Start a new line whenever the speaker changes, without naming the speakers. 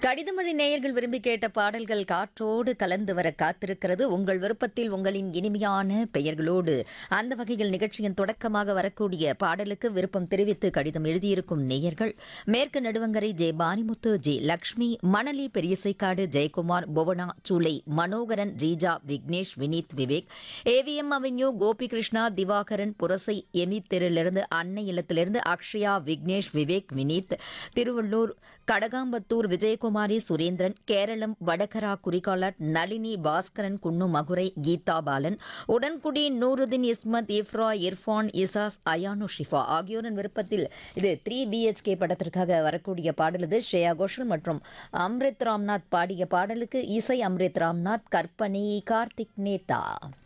கடிதமொழி நேயர்கள் விரும்பி கேட்ட பாடல்கள் காற்றோடு கலந்து வர காத்திருக்கிறது உங்கள் விருப்பத்தில் உங்களின் இனிமையான பெயர்களோடு அந்த வகையில் நிகழ்ச்சியின் தொடக்கமாக வரக்கூடிய பாடலுக்கு விருப்பம் தெரிவித்து கடிதம் எழுதியிருக்கும் நேயர்கள் மேற்கு Naduvankarai J Panimuthu J Lakshmi Manali Periyasaikkadu Jayakumar Bhuvana Choolai Manoharan Reeja Vignesh Vineeth Vivek AVM Avenue Gopi Krishna Divakaran Purasai எமி தெருவிலிருந்து அன்னை இல்லத்திலிருந்து அக்ஷயா விக்னேஷ் விவேக் வினீத் திருவள்ளூர் கடகாம்பத்தூர் விஜயகுமாரி சுரேந்திரன் கேரளம் வடகரா குறிகாலட் நளினி பாஸ்கரன் குன்னு மகுரை கீதா பாலன் உடன்குடி நூருதீன் இஸ்மத் இஃப்ரா இர்ஃபான் இசாஸ் அயானு ஷிஃபா ஆகியோரின் விருப்பத்தில் இது த்ரீ பிஹெச்கே படத்திற்காக வரக்கூடிய பாடல் இது ஸ்ரேயா கோஷல் மற்றும் அம்ரித் ராம்நாத் பாடிய பாடலுக்கு இசை அம்ரித் ராம்நாத் கற்பனை கார்த்திக் நேதா